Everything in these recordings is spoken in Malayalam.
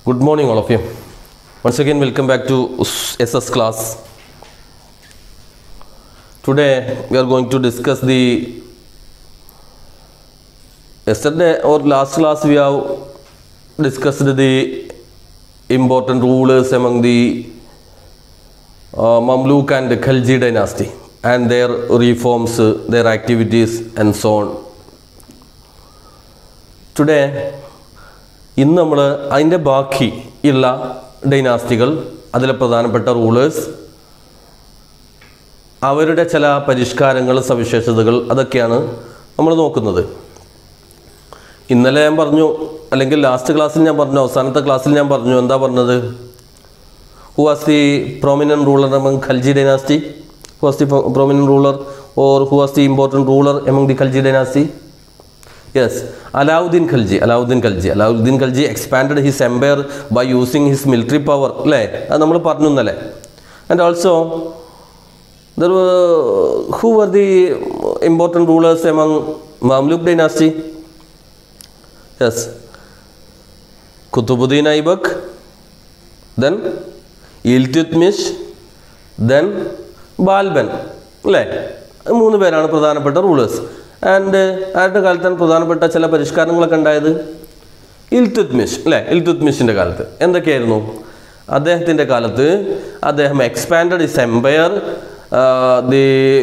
Good morning, all of you. Once again, welcome back to SS class. Today, we are going to discuss the. Yesterday or last class, we have discussed the important rulers among the uh, Mamluk and Khalji dynasty and their reforms, uh, their activities, and so on. Today, ഇന്ന് നമ്മൾ അതിൻ്റെ ബാക്കി ഉള്ള ഡൈനാസ്റ്റികൾ അതിലെ പ്രധാനപ്പെട്ട റൂളേഴ്സ് അവരുടെ ചില പരിഷ്കാരങ്ങൾ സവിശേഷതകൾ അതൊക്കെയാണ് നമ്മൾ നോക്കുന്നത് ഇന്നലെ ഞാൻ പറഞ്ഞു അല്ലെങ്കിൽ ലാസ്റ്റ് ക്ലാസ്സിൽ ഞാൻ പറഞ്ഞു അവസാനത്തെ ക്ലാസ്സിൽ ഞാൻ പറഞ്ഞു എന്താ പറഞ്ഞത് who was the prominent ruler among Khalji dynasty who was the prominent ruler or who was the important ruler among the Khalji dynasty yes Alauddin Khalji Alauddin Khalji Alauddin Khalji expanded his empire by using his military power അല്ലേ അത് നമ്മൾ പറഞ്ഞു എന്നല്ലേ and also there who were the important rulers among Mamluk dynasty yes Qutbuddin Aibak then Iltutmish then Balban അല്ലേ മൂന്ന് പേരാണ് പ്രധാനപ്പെട്ട റൂളേഴ്സ് ആൻഡ് ആരുടെ കാലത്താണ് പ്രധാനപ്പെട്ട ചില പരിഷ്കാരങ്ങളൊക്കെ ഉണ്ടായത് ഇൽത്തുത്മിഷ് അല്ലേ ഇൽത്തുത്മിഷിൻ്റെ കാലത്ത് എന്തൊക്കെയായിരുന്നു അദ്ദേഹത്തിൻ്റെ കാലത്ത് അദ്ദേഹം expanded his empire the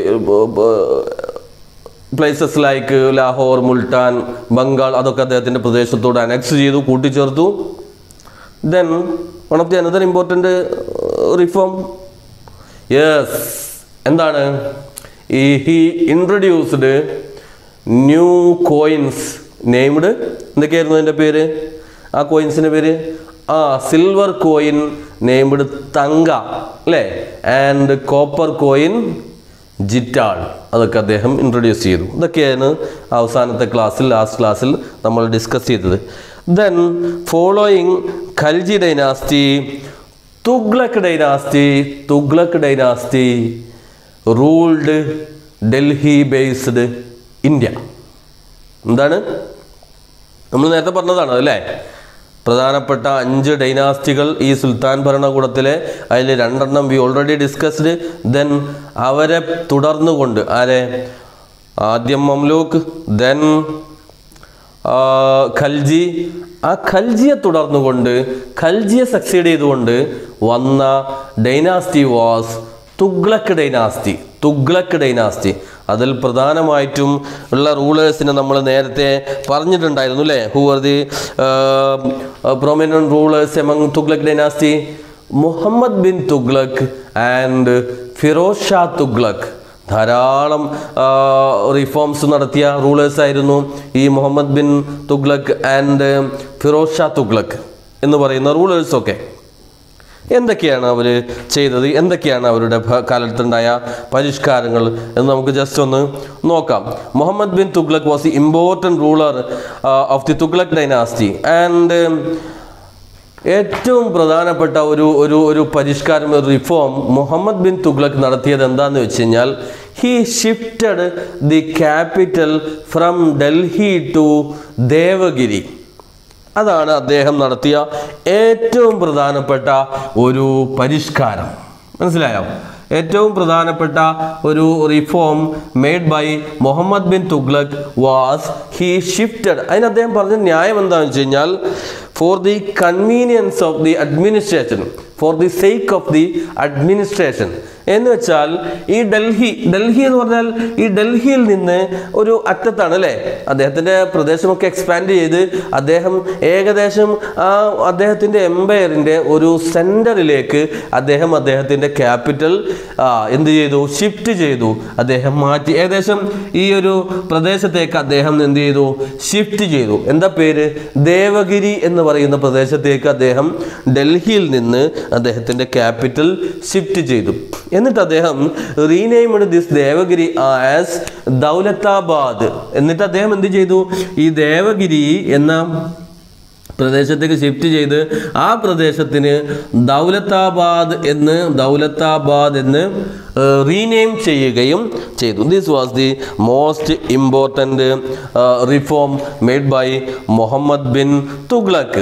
places like Lahore Multan Bengal അതൊക്കെ അദ്ദേഹത്തിൻ്റെ പ്രദേശത്തോട് അനക്സ് ചെയ്തു കൂട്ടിച്ചേർത്തു then one of the another important reform yes എന്താണ് ഈ he introduced new coins named എന്തൊക്കെയായിരുന്നു അതിൻ്റെ പേര് ആ കോയിൻസിൻ്റെ പേര് ആ സിൽവർ കോയിൻ നെയ്മഡ് തങ്ക അല്ലേ ആൻഡ് കോപ്പർ കോയിൻ ജിറ്റാൾ അതൊക്കെ അദ്ദേഹം ഇൻട്രൊഡ്യൂസ് ചെയ്തു ഇതൊക്കെയാണ് അവസാനത്തെ ക്ലാസ്സിൽ ലാസ്റ്റ് ക്ലാസ്സിൽ നമ്മൾ ഡിസ്കസ് ചെയ്തത് then following Khalji dynasty Tughlaq dynasty Tughlaq dynasty ruled Delhi based India എന്താണ് നമ്മൾ നേരത്തെ പറഞ്ഞതാണ് അല്ലേ പ്രധാനപ്പെട്ട അഞ്ച് ഡൈനാസ്റ്റികൾ ഈ സുൽത്താൻ ഭരണകൂടത്തിലെ അതിൽ രണ്ടെണ്ണം വി ഓൾറെഡി ഡിസ്കസ്ഡ് ദെൻ അവരെ തുടർന്നുകൊണ്ട് ആരെ ആദ്യം മംലൂക്ക് ദെൻ ഖൽജി ആ ഖൽജിയെ തുടർന്നുകൊണ്ട് ഖൽജിയെ സക്സീഡ് ചെയ്തുകൊണ്ട് വന്ന dynasty was Tughlaq dynasty Tughlaq dynasty അതിൽ പ്രധാനമായിട്ടും ഉള്ള റൂളേഴ്സിനെ നമ്മൾ നേരത്തെ പറഞ്ഞിട്ടുണ്ടായിരുന്നു അല്ലേ who are the prominent rulers among Tughlaq dynasty Muhammad bin Tughlaq and Firoz Shah Tughlaq ധാരാളം റിഫോംസ് നടത്തിയ റൂളേഴ്സ് ആയിരുന്നു ഈ മുഹമ്മദ് ബിൻ തുഗ്ലക് ആൻഡ് ഫിറോസ് ഷാ തുഗ്ലക് എന്ന് പറയുന്ന റൂളേഴ്സൊക്കെ എന്തൊക്കെയാണ് അവർ ചെയ്തത് എന്തൊക്കെയാണ് അവരുടെ കാലത്തുണ്ടായ പരിഷ്കാരങ്ങൾ എന്ന് നമുക്ക് ജസ്റ്റ് ഒന്ന് നോക്കാം Muhammad bin Tughlaq was the important ruler of the Tughlaq dynasty and ഏറ്റവും പ്രധാനപ്പെട്ട ഒരു ഒരു ഒരു പരിഷ്കാരം ഒരു റിഫോം മുഹമ്മദ് ബിൻ തുഗ്ലക് നടത്തിയത് എന്താണെന്ന് വെച്ച് കഴിഞ്ഞാൽ he shifted the capital from Delhi to Devagiri അതാണ് അദ്ദേഹം നടത്തിയ ഏറ്റവും പ്രധാനപ്പെട്ട ഒരു പരിഷ്കാരം മനസ്സിലായോ ഏറ്റവും പ്രധാനപ്പെട്ട ഒരു reform made by Muhammad bin Tughlaq was he shifted അതിന് അദ്ദേഹം പറഞ്ഞ ന്യായം എന്താണെന്ന് വെച്ച് കഴിഞ്ഞാൽ for the convenience of the administration for the sake of the administration എന്ന് വെച്ചാൽ ഈ ഡൽഹി ഡൽഹി എന്ന് പറഞ്ഞാൽ ഈ ഡൽഹിയിൽ നിന്ന് ഒരു അറ്റത്താണ് അല്ലേ അദ്ദേഹത്തിൻ്റെ പ്രദേശമൊക്കെ എക്സ്പാൻഡ് ചെയ്ത് അദ്ദേഹം ഏകദേശം ആ അദ്ദേഹത്തിൻ്റെ എംപയറിൻ്റെ ഒരു സെൻറ്ററിലേക്ക് അദ്ദേഹം അദ്ദേഹത്തിൻ്റെ ക്യാപിറ്റൽ എന്ത് ചെയ്തു ഷിഫ്റ്റ് ചെയ്തു അദ്ദേഹം മാറ്റി ഏകദേശം ഈ ഒരു പ്രദേശത്തേക്ക് അദ്ദേഹം എന്ത് ചെയ്തു ഷിഫ്റ്റ് ചെയ്തു എന്താ പേര് ദേവഗിരി എന്ന് പറയുന്ന പ്രദേശത്തേക്ക് അദ്ദേഹം ഡൽഹിയിൽ നിന്ന് അദ്ദേഹത്തിൻ്റെ ക്യാപിറ്റൽ ഷിഫ്റ്റ് ചെയ്തു എന്നിട്ട് അദ്ദേഹം renamed this Devagiri as Daulatabad എന്നിട്ട് അദ്ദേഹം എന്ത് ചെയ്തു ഈ ദേവഗിരി എന്ന പ്രദേശത്തേക്ക് ഷിഫ്റ്റ് ചെയ്ത് ആ പ്രദേശത്തിന് ദൗലത്താബാദ് എന്ന് ദൗലത്താബാദ് എന്ന് റീനെയിം ചെയ്യുകയും ചെയ്തു this was the most important reform made by Muhammad bin Tughlaq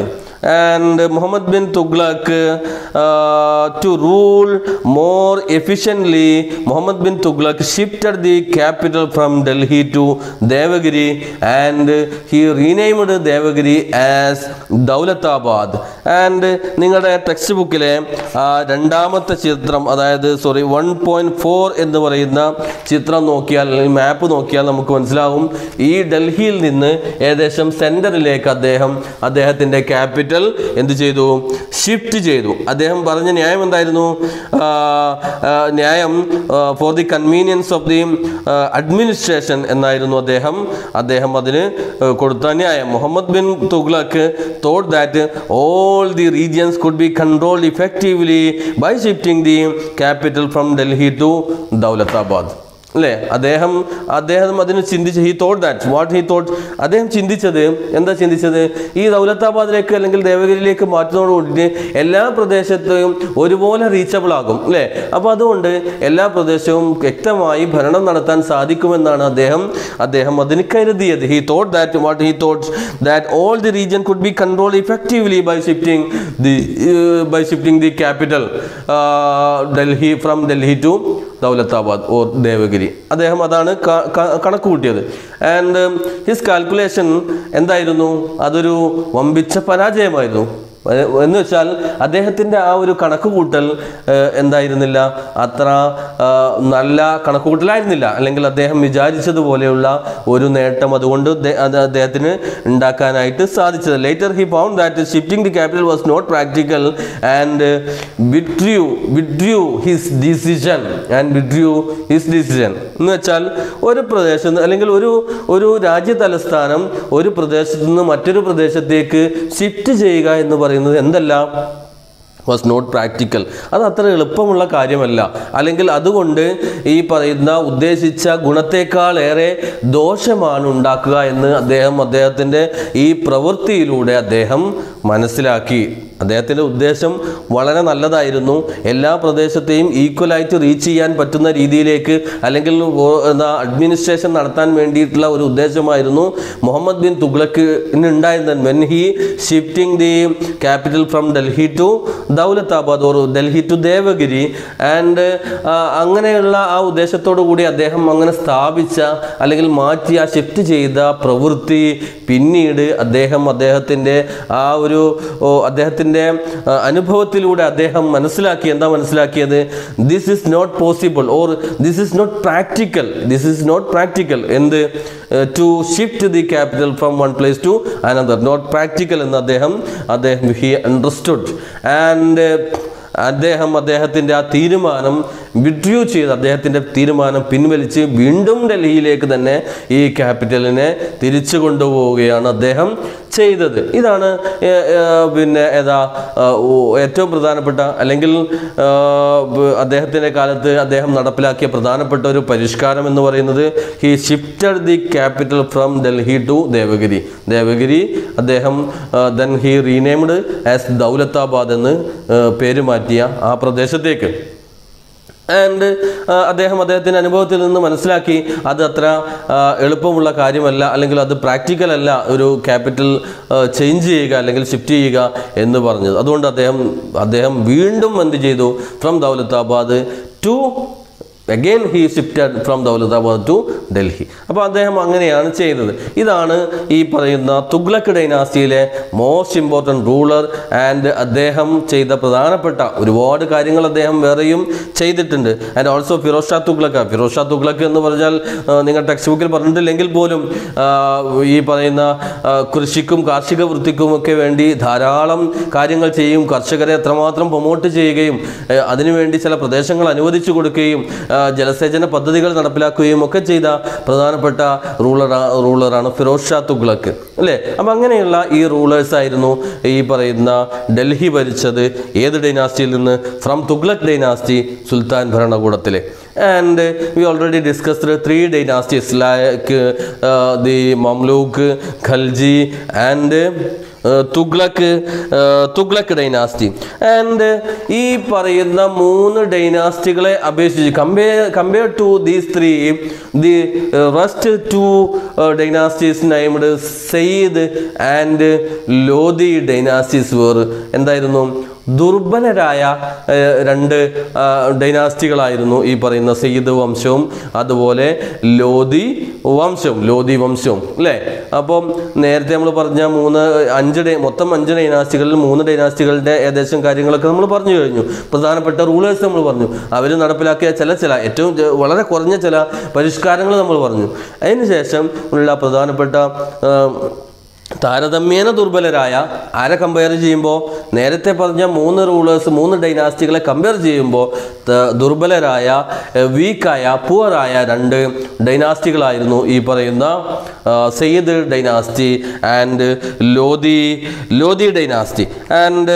and Muhammad bin Tughlaq uh, to rule more efficiently. Muhammad bin Tughlaq shifted the capital from Delhi to Devagiri and he renamed Devagiri as Daulatabad. And നിങ്ങളുടെ ടെക്സ്റ്റ് ബുക്കിലെ ആ രണ്ടാമത്തെ ചിത്രം അതായത് സോറി വൺ പോയിന്റ് ഫോർ എന്ന് പറയുന്ന ചിത്രം നോക്കിയാൽ അല്ലെങ്കിൽ മാപ്പ് നോക്കിയാൽ നമുക്ക് മനസ്സിലാവും ഈ ഡൽഹിയിൽ നിന്ന് ഏകദേശം സെന്ററിലേക്ക് അദ്ദേഹം അദ്ദേഹത്തിന്റെ ക്യാപിറ്റൽ എന്ത് ചെയ്തു ഷിഫ്റ്റ് ചെയ്തു അദ്ദേഹം പറഞ്ഞ ന്യായം എന്തായിരുന്നു ആ, ആ, ന്യായം for the convenience of the administration എന്നായിരുന്നു അദ്ദേഹം അദ്ദേഹം അതിന് ആ, കൊടുത്ത ന്യായം Muhammad bin Tughlaq thought that all the regions could be controlled effectively by shifting the capital from Delhi to Daulatabad അല്ലേ അദ്ദേഹം അദ്ദേഹം അതിന് ചിന്തിച്ച് he thought that what he thought അദ്ദേഹം ചിന്തിച്ചത് എന്താ ചിന്തിച്ചത് ഈ ദൗലത്താബാദിലേക്ക് അല്ലെങ്കിൽ ദേവഗിരിയിലേക്ക് മാറ്റുന്നതോടുകൂടി എല്ലാ പ്രദേശത്തെയും ഒരുപോലെ റീച്ചബിൾ ആകും അല്ലേ അപ്പോൾ അതുകൊണ്ട് എല്ലാ പ്രദേശവും വ്യക്തമായി ഭരണം നടത്താൻ സാധിക്കുമെന്നാണ് അദ്ദേഹം അദ്ദേഹം അതിന് കരുതിയത് he thought that what he thought that all the region could be control effectively by shifting the by shifting the capital Delhi from Delhi to Daulatabad or Devagiri അദ്ദേഹം അതാണ് ക- ക- കണക്ക് കൂട്ടിയത് ആൻഡ് ഹിസ് കാൽക്കുലേഷൻ എന്തായിരുന്നു അതൊരു വമ്പിച്ച പരാജയമായിരുന്നു എ- എന്ന് വെച്ചാൽ അദ്ദേഹത്തിൻ്റെ ആ ഒരു കണക്ക് കൂട്ടൽ ഏഹ്, എന്തായിരുന്നില്ല അത്ര ആ, നല്ല കണക്ക് കൂട്ടലായിരുന്നില്ല അല്ലെങ്കിൽ അദ്ദേഹം വിചാരിച്ചതുപോലെയുള്ള ഒരു നേട്ടം അതുകൊണ്ട് ദേ- അത് അദ്ദേഹത്തിന് ഉണ്ടാക്കാനായിട്ട് സാധിച്ചത് later he found that shifting the capital was not practical and withdrew withdrew his decision and withdrew his decision എന്ന് വെച്ചാൽ ഒരു പ്രദേശത്ത് അല്ലെങ്കിൽ ഒരു ഒരു രാജ്യ തലസ്ഥാനം ഒരു പ്രദേശത്ത് നിന്ന് മറ്റൊരു പ്രദേശത്തേക്ക് ഷിഫ്റ്റ് ചെയ്യുക എന്ന് പറയുന്നത് എന്തല്ല വാസ് നോട്ട് പ്രാക്ടിക്കൽ അത് അത്ര എളുപ്പമുള്ള കാര്യമല്ല അല്ലെങ്കിൽ അതുകൊണ്ട് ഈ പറയുന്ന ഉദ്ദേശിച്ച ഗുണത്തേക്കാൾ ഏറെ ദോഷമാണ് ഉണ്ടാക്കുക എന്ന് അദ്ദേഹം അദ്ദേഹത്തിൻ്റെ ഈ പ്രവൃത്തിയിലൂടെ അദ്ദേഹം മനസ്സിലാക്കി അദ്ദേഹത്തിൻ്റെ ഉദ്ദേശം വളരെ നല്ലതായിരുന്നു എല്ലാ പ്രദേശത്തെയും ഈക്വലായിട്ട് റീച്ച് ചെയ്യാൻ പറ്റുന്ന രീതിയിലേക്ക് അല്ലെങ്കിൽ ഓ- എന്താ അഡ്മിനിസ്ട്രേഷൻ നടത്താൻ വേണ്ടിയിട്ടുള്ള ഒരു ഉദ്ദേശമായിരുന്നു മുഹമ്മദ് ബിൻ തുഗ്ലക്ക് ഉണ്ടായിരുന്നത് when he shifting the capital from Delhi to Daulatabad or Delhi to Devagiri and അങ്ങനെയുള്ള ആ ഉദ്ദേശത്തോടു കൂടി അദ്ദേഹം അങ്ങനെ സ്ഥാപിച്ച അല്ലെങ്കിൽ മാറ്റി ആ ഷിഫ്റ്റ് ചെയ്ത പ്രവൃത്തി പിന്നീട് അദ്ദേഹം അദ്ദേഹത്തിൻ്റെ ആ ഒരു ഓ, അദ്ദേഹത്തിൻ്റെ ആ, അനുഭവത്തിലൂടെ അദ്ദേഹം മനസ്സിലാക്കി എന്താ മനസ്സിലാക്കിയത് this is not possible or this is not practical this is not practical എന്ത് to shift the capital from one place to another not practical എന്ന് അദ്ദേഹം അദ്ദേഹം ഹി അണ്ടർസ്റ്റുഡ് ആൻഡ് അദ്ദേഹം അദ്ദേഹത്തിൻ്റെ ആ തീരുമാനം വിഡ്രൂ ചെയ്ത് അദ്ദേഹത്തിൻ്റെ തീരുമാനം പിൻവലിച്ച് വീണ്ടും ഡൽഹിയിലേക്ക് തന്നെ ഈ ക്യാപിറ്റലിനെ തിരിച്ചു കൊണ്ടുപോവുകയാണ് അദ്ദേഹം ചെയ്തത് ഇതാണ് ഏ- ഏ, പിന്നെ ഏതാ ആ, ഓ- ഏറ്റവും പ്രധാനപ്പെട്ട അല്ലെങ്കിൽ ആ, ബ- അദ്ദേഹത്തിൻ്റെ കാലത്ത് അദ്ദേഹം നടപ്പിലാക്കിയ പ്രധാനപ്പെട്ട ഒരു പരിഷ്കാരം എന്ന് പറയുന്നത് he shifted the capital from Delhi to Devagiri Devagiri അദ്ദേഹം then he renamed as Daulatabad എന്ന് ആ, പേര് മാറ്റിയ ആ പ്രദേശത്തേക്ക് ആൻഡ് അദ്ദേഹം അദ്ദേഹത്തിൻ്റെ അനുഭവത്തിൽ നിന്ന് മനസ്സിലാക്കി അത് അത്ര ആ, എളുപ്പമുള്ള കാര്യമല്ല അല്ലെങ്കിൽ അത് പ്രാക്ടിക്കൽ അല്ല ഒരു ക്യാപിറ്റൽ ചേഞ്ച് ചെയ്യുക അല്ലെങ്കിൽ ഷിഫ്റ്റ് ചെയ്യുക എന്ന് പറഞ്ഞത് അതുകൊണ്ട് അദ്ദേഹം അദ്ദേഹം വീണ്ടും എന്ത് ചെയ്തു from Daulatabad to again he shifted from Daulatabad to Delhi അപ്പോൾ അദ്ദേഹം അങ്ങനെയാണ് ചെയ്തത് ഇതാണ് ഈ പറയുന്ന തുഗ്ലക്ക് ഡൈനാസ്റ്റിയിലെ മോസ്റ്റ് ഇമ്പോർട്ടൻറ്റ് റൂളർ ആൻഡ് അദ്ദേഹം ചെയ്ത പ്രധാനപ്പെട്ട ഒരുപാട് കാര്യങ്ങൾ അദ്ദേഹം വേറെയും ചെയ്തിട്ടുണ്ട് ആൻഡ് ഓൾസോ ഫിറോസ് ഷാ തുഗ്ലക്ക് ഫിറോസ് ഷാ തുഗ്ലക്ക് എന്ന് പറഞ്ഞാൽ ആ, നിങ്ങൾ ടെക്സ്റ്റ് ബുക്കിൽ പറഞ്ഞിട്ടില്ലെങ്കിൽ പോലും ആ, ഈ പറയുന്ന ആ, കൃഷിക്കും കാർഷിക വൃത്തിക്കുമൊക്കെ വേണ്ടി ധാരാളം കാര്യങ്ങൾ ചെയ്യും കർഷകരെ എത്രമാത്രം പ്രൊമോട്ട് ചെയ്യുകയും ഏ, അതിനുവേണ്ടി ചില പ്രദേശങ്ങൾ അനുവദിച്ചു കൊടുക്കുകയും ആ, ജലസേചന പദ്ധതികൾ നടപ്പിലാക്കുകയും ഒക്കെ ചെയ്ത പ്രധാനപ്പെട്ട റൂളർ റൂളറാണ് ഫിറോസ് ഷാ തുഗ്ലക്ക് അല്ലേ അപ്പം അങ്ങനെയുള്ള ഈ റൂളേഴ്സ് ആയിരുന്നു ഈ പറയുന്ന ഡൽഹി ഭരിച്ചത് ഏത് ഡൈനാസ്റ്റിയിൽ നിന്ന് ഫ്രം തുഗ്ലക് ഡൈനാസ്റ്റി സുൽത്താൻ ഭരണകൂടത്തിലെ and we already discussed three dynasties like the Mamluk Khalji and Tughlaq Tughlaq dynasty and ഈ പറയുന്ന മൂന്ന് ഡൈനാസ്റ്റികളെ അപേക്ഷിച്ച് compare compare to these three the rest two dynasties named Sayyid and Lodi dynasties were എന്തായിരുന്നു ദുർബലരായ ഏഹ്, രണ്ട് ആ, ഡൈനാസ്റ്റികളായിരുന്നു ഈ പറയുന്ന സെയ്ദ് വംശവും അതുപോലെ ലോധി വംശവും ലോധി വംശവും അല്ലേ അപ്പം നേരത്തെ നമ്മൾ പറഞ്ഞ മൂന്ന് അഞ്ച് ഡൈ മൊത്തം അഞ്ച് ഡൈനാസ്റ്റികളിൽ മൂന്ന് ഡൈനാസ്റ്റികളുടെ ഏകദേശം കാര്യങ്ങളൊക്കെ നമ്മൾ പറഞ്ഞു കഴിഞ്ഞു പ്രധാനപ്പെട്ട റൂളേഴ്സ് നമ്മൾ പറഞ്ഞു അവർ നടപ്പിലാക്കിയ ചില ചില ഏറ്റവും ചെ- വളരെ കുറഞ്ഞ ചില പരിഷ്കാരങ്ങൾ നമ്മൾ പറഞ്ഞു അതിനുശേഷം ഉള്ള പ്രധാനപ്പെട്ട ആ, താരതമ്യേന ദുർബലരായ ആരെ കമ്പയർ ചെയ്യുമ്പോൾ നേരത്തെ പറഞ്ഞ മൂന്ന് റൂളേഴ്സ് മൂന്ന് ഡൈനാസ്റ്റികളെ കമ്പയർ ചെയ്യുമ്പോൾ ത- ദുർബലരായ വീക്കായ പുവറായ രണ്ട് ഡൈനാസ്റ്റികളായിരുന്നു ഈ പറയുന്ന ആ, Sayyid dynasty and Lodi Lodi dynasty and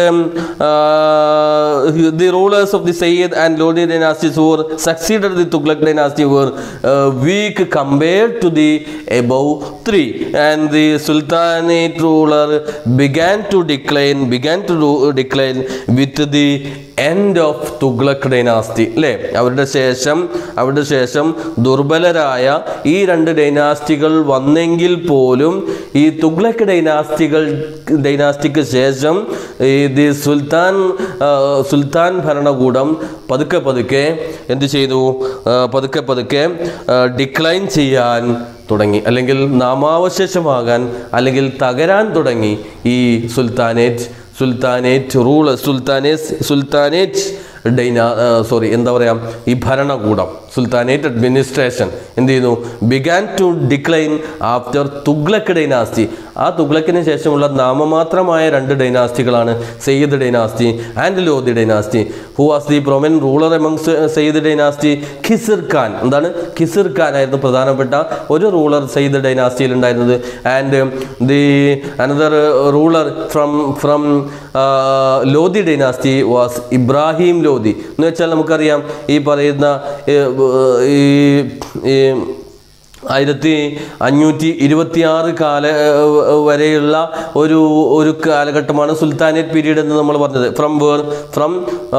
the rulers of the Sayyid and Lodi dynasties were succeeded the Tughlaq dynasty were uh, weak compared to the above three and the Sultanate ruler began to decline began to do, decline with the end of Tughlaq dynasty അല്ലേ അവരുടെ ശേഷം അവരുടെ ശേഷം ദുർബലരായ ഈ രണ്ട് ഡൈനാസ്റ്റികൾ വന്നെങ്കിൽ പോലും ഈ തുഗ്ലക്ക് ഡൈനാസ്റ്റികൾ ഡൈനാസ്റ്റിക്ക് ശേഷം ഈ ദി സുൽത്താൻ ആ, സുൽത്താൻ ഭരണകൂടം പതുക്കെ പതുക്കെ എന്ത് ചെയ്തു ആ, പതുക്കെ പതുക്കെ ഡിക്ലൈൻ ചെയ്യാൻ തുടങ്ങി അല്ലെങ്കിൽ നാമാവശേഷമാകാൻ അല്ലെങ്കിൽ തകരാൻ തുടങ്ങി ഈ sultanate sultanate rule sultanate sultanate ഡൈന സോറി എന്താ പറയുക ഈ ഭരണകൂടം സുൽത്താനേറ്റ് അഡ്മിനിസ്ട്രേഷൻ എന്ത് ചെയ്യുന്നു began to decline after Tughlaq dynasty ആ തുഗ്ലക്കിന് ശേഷമുള്ള നാമമാത്രമായ രണ്ട് ഡൈനാസ്റ്റികളാണ് Sayyid dynasty and Lodi dynasty who was the prominent ruler amongst Sayyid dynasty Khizr Khan എന്താണ് ഖിസിർ ഖാൻ ആയിരുന്നു പ്രധാനപ്പെട്ട ഒരു റൂളർ സെയ്ദ് ഡൈനാസ്റ്റിയിൽ ഉണ്ടായിരുന്നത് and the another ruler from from Lodi dynasty was Ibrahim Lodi എന്ന് വെച്ചാൽ നമുക്കറിയാം ഈ പറയുന്ന ഏർ, ഈ ഈ ആയിരത്തി അഞ്ഞൂറ്റി ഇരുപത്തിയാറ് കാല ഏർ, വരെയുള്ള ഒരു ഒരു കാലഘട്ടമാണ് സുൽത്താനേറ്റ് പീരീഡ് എന്ന് നമ്മൾ പറഞ്ഞത് from where from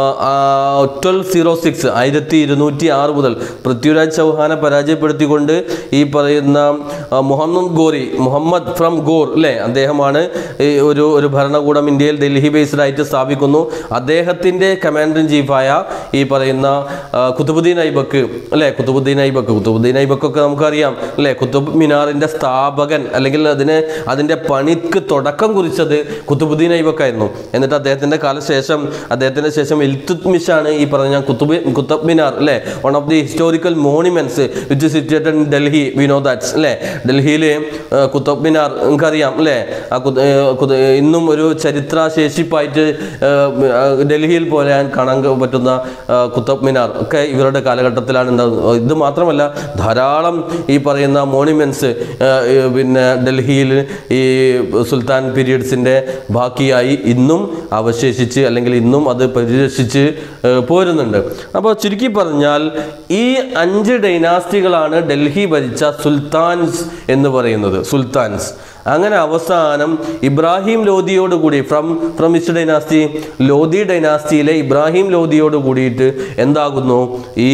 twelve zero six ആയിരത്തി ഇരുന്നൂറ്റി ആറ് മുതൽ പൃഥ്വിരാജ് ചൗഹാനെ പരാജയപ്പെടുത്തിക്കൊണ്ട് ഈ പറയുന്ന ആ, മുഹമ്മദ് ഗോറി മുഹമ്മദ് ഫ്രം ഗോർ അല്ലേ അദ്ദേഹമാണ് ഈ ഒരു ഒരു ഭരണകൂടം ഇന്ത്യയിൽ ഡൽഹി ബേസ്ഡ് ആയിട്ട് സ്ഥാപിക്കുന്നു അദ്ദേഹത്തിൻ്റെ കമാൻഡർ ഇൻ ചീഫായ ഈ പറയുന്ന ആ, കുത്തുബുദ്ദീൻ ഐബക്ക് അല്ലേ കുത്തുബുദ്ദീൻ ഐബക്ക് കുത്തുബുദ്ദീൻ ഐബക്കൊക്കെ നമുക്കറിയാം അല്ലേ കുത്തുബ് മിനാറിൻ്റെ സ്ഥാപകൻ അല്ലെങ്കിൽ അതിന് അതിൻ്റെ പണിക്ക് തുടക്കം കുറിച്ചത് കുത്തുബുദ്ദീൻ ഐബക്കായിരുന്നു എന്നിട്ട് അദ്ദേഹത്തിൻ്റെ കാലശേഷം അദ്ദേഹത്തിൻ്റെ ശേഷം ഇൽത്തുത്മിഷാണ് ഈ പറഞ്ഞ കുത്തുബ് കുത്തബ് മിനാർ അല്ലേ one of the historical monuments which situated in Delhi we know that's അല്ലേ ഡൽഹിയിൽ കുത്തബ് മിനാർ നിങ്ങൾക്കറിയാം അല്ലേ ആ കുത്ത- ഏർ കുത്ത- ഇന്നും ഒരു ചരിത്ര ശേഷിപ്പായിട്ട് ഏർ, ആ, ഡൽഹിയിൽ പോലെ കാണാൻ പറ്റുന്ന ആ, കുത്തബ് മിനാർ ഒക്കെ ഇവരുടെ കാലഘട്ടത്തിലാണ് ഉണ്ടാകുന്നത് ഇത് മാത്രമല്ല ധാരാളം ഈ പറയുന്ന മോണിമെന്റ്സ് പിന്നെ ഡൽഹിയിൽ ഈ സുൽത്താൻ പീരീഡ്സിൻ്റെ ബാക്കിയായി ഇന്നും അവശേഷിച്ച് അല്ലെങ്കിൽ ഇന്നും അത് പരിരക്ഷിച്ച് ഏർ, പോരുന്നുണ്ട് അപ്പോൾ ചുരുക്കി പറഞ്ഞാൽ ഈ അഞ്ച് ഡൈനാസ്റ്റികളാണ് ഡൽഹി ഭരിച്ച സുൽത്താൻസ് എന്ന് പറയുന്നത് സുൽത്താൻസ് അങ്ങനെ അവസാനം ഇബ്രാഹിം ലോധിയോട് കൂടി from from which dynasty Lodi ഡൈനാസ്റ്റിയിലെ ഇബ്രാഹിം ലോധിയോട് കൂടിയിട്ട് എന്താകുന്നു ഈ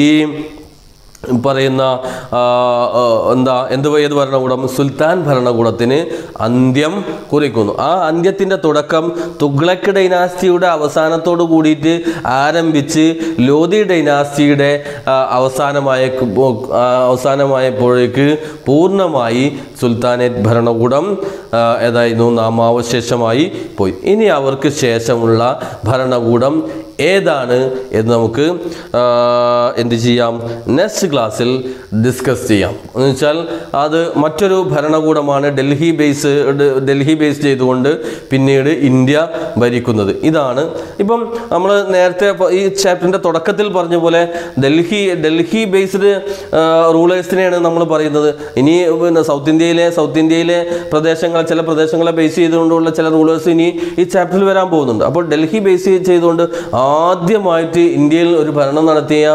പറയുന്ന ആ, ആ, എന്താ എന്ത് ഏത് ഭരണകൂടം സുൽത്താൻ ഭരണകൂടത്തിന് അന്ത്യം കുറിക്കുന്നു ആ അന്ത്യത്തിൻ്റെ തുടക്കം തുഗ്ലക്ക് ഡൈനാസ്റ്റിയുടെ അവസാനത്തോട് കൂടിയിട്ട് ആരംഭിച്ച് ലോധി ഡൈനാസ്റ്റിയുടെ ആ, അവസാനമായ ആ, അവസാനമായപ്പോഴേക്ക് പൂർണ്ണമായി സുൽത്താനേറ്റ് ഭരണകൂടം ആ, ഏതായിരുന്നു നാമാവശേഷമായി പോയി ഇനി അവർക്ക് ശേഷമുള്ള ഭരണകൂടം ഏതാണ് എന്ന് നമുക്ക് ആ, എന്ത് ചെയ്യാം നെക്സ്റ്റ് ക്ലാസ്സിൽ ഡിസ്കസ് ചെയ്യാം എന്ന് വെച്ചാൽ അത് മറ്റൊരു ഭരണകൂടമാണ് ഡൽഹി ബേസ് ഡൽഹി ബേസ് ചെയ്തുകൊണ്ട് പിന്നീട് ഇന്ത്യ ഭരിക്കുന്നത് ഇതാണ് ഇപ്പം നമ്മൾ നേരത്തെ പ- ഈ ചാപ്റ്ററിൻ്റെ തുടക്കത്തിൽ പറഞ്ഞ പോലെ ഡൽഹി ഡൽഹി ബേസ്ഡ് റൂളേഴ്സിനെയാണ് നമ്മൾ പറയുന്നത് ഇനി പിന്നെ സൗത്ത് ഇന്ത്യയിലെ സൗത്ത് ഇന്ത്യയിലെ പ്രദേശങ്ങൾ ചില പ്രദേശങ്ങളെ ബേസ് ചെയ്തുകൊണ്ടുള്ള ചില റൂളേഴ്സ് ഇനി ഈ ചാപ്റ്ററിൽ വരാൻ പോകുന്നുണ്ട് അപ്പോൾ ഡൽഹി ബേസ് ചെയ്തുകൊണ്ട് ആദ്യമായിട്ട് ഇന്ത്യയിൽ ഒരു ഭരണം നടത്തിയ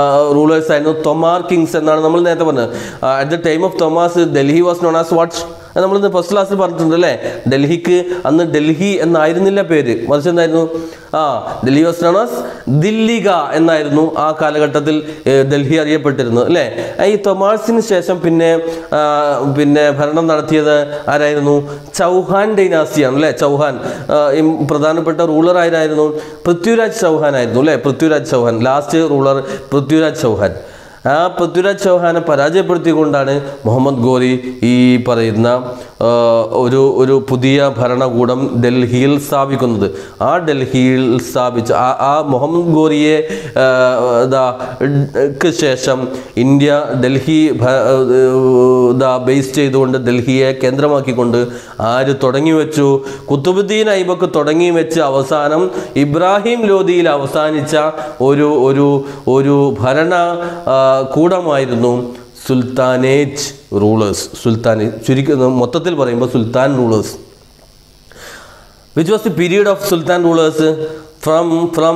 റൂളേഴ്സ് ആയിരുന്നു തൊമാർ കിങ്സ് എന്നാണ് നമ്മൾ നേരത്തെ പറഞ്ഞത് at the time of Tomaras Delhi was known as what നമ്മളിന്ന് ഫസ്റ്റ് ക്ലാസ്സിൽ പറഞ്ഞിട്ടുണ്ട് അല്ലേ ഡൽഹിക്ക് അന്ന് ഡൽഹി എന്നായിരുന്നില്ല പേര് മറിച്ച് എന്തായിരുന്നു ആ Delhi was known as Dhillika എന്നായിരുന്നു ആ കാലഘട്ടത്തിൽ ഏർ, ഡൽഹി അറിയപ്പെട്ടിരുന്നത് അല്ലേ ഈ തൊമാസിന് ശേഷം പിന്നെ ആ, പിന്നെ ഭരണം നടത്തിയത് ആരായിരുന്നു ചൗഹാൻ ഡൈനാസിയാണ് അല്ലേ ചൗഹാൻ ആ, ഈ പ്രധാനപ്പെട്ട റൂളർ ആരായിരുന്നു പൃഥ്വിരാജ് ചൗഹാൻ ആയിരുന്നു അല്ലേ പൃഥ്വിരാജ് ചൗഹാൻ ലാസ്റ്റ് റൂളർ പൃഥ്വിരാജ് ചൗഹാൻ ആ പൃഥ്വിരാജ് ചൗഹാനെ പരാജയപ്പെടുത്തിക്കൊണ്ടാണ് മുഹമ്മദ് ഗോറി ഈ പറയുന്ന ആ, ഒരു ഒരു പുതിയ ഭരണകൂടം ഡൽഹിയിൽ സ്ഥാപിക്കുന്നത് ആ ഡൽഹിയിൽ സ്ഥാപിച്ച ആ ആ മുഹമ്മദ് ഗോറിയെ ആ, ദാ ക്ക് ശേഷം ഇന്ത്യ ഡൽഹി ഭ- ദാ ബേസ് ചെയ്തുകൊണ്ട് ഡൽഹിയെ കേന്ദ്രമാക്കിക്കൊണ്ട് ആര് തുടങ്ങി വെച്ചു കുത്തുബുദ്ദീൻ ഐബക്ക് തുടങ്ങി വെച്ച് അവസാനം ഇബ്രാഹിം ലോധിയിൽ അവസാനിച്ച ഒരു ഒരു ഒരു ഭരണ ആ, കൂടമായിരുന്നു സുൽത്താനേറ്റ് റൂളേഴ്സ് സുൽത്താനേ ചുരുക്കുന്ന മൊത്തത്തിൽ പറയുമ്പോൾ sultan rulers which was the period of Sultan rulers uh, from from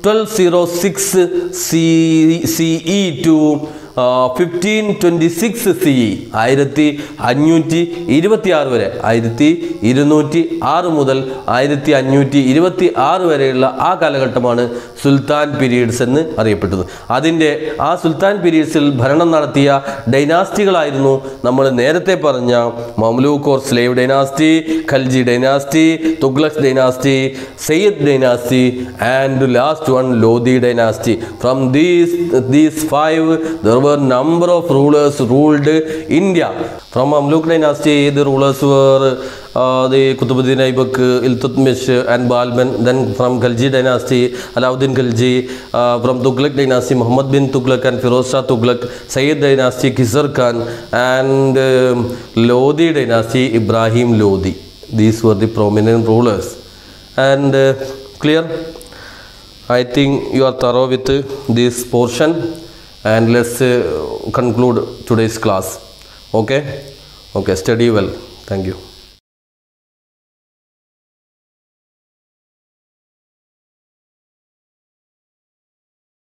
1206 C- CE to fifteen twenty six C ആയിരത്തി അഞ്ഞൂറ്റി ഇരുപത്തി ആറ് വരെ ആയിരത്തി ഇരുന്നൂറ്റി ആറ് മുതൽ ആയിരത്തി അഞ്ഞൂറ്റി ഇരുപത്തി ആറ് വരെയുള്ള ആ കാലഘട്ടമാണ് സുൽത്താൻ പീരീഡ്സ് എന്ന് അറിയപ്പെട്ടത് അതിൻ്റെ ആ സുൽത്താൻ പീരീഡ്സിൽ ഭരണം നടത്തിയ ഡൈനാസ്റ്റികളായിരുന്നു നമ്മൾ നേരത്തെ പറഞ്ഞ Mamluk or slave dynasty Khalji dynasty Tughlaq dynasty Sayyid dynasty and last one Lodi dynasty from these these five there were number of rulers ruled India from Mamluk dynasty the rulers were uh, the Qutbuddin Aibak, Iltutmish and Balban. Then from Khalji dynasty, Alauddin Khalji. Uh, from Tughlaq dynasty, Muhammad bin Tughlaq and Firoz Shah Tughlaq. Sayyid dynasty, Khizr Khan. And um, Lodi dynasty, Ibrahim Lodi. These were the prominent rulers. And uh, clear? I think you are thorough with uh, this portion. And let's uh, conclude today's class. Okay? Okay, study well. Thank you.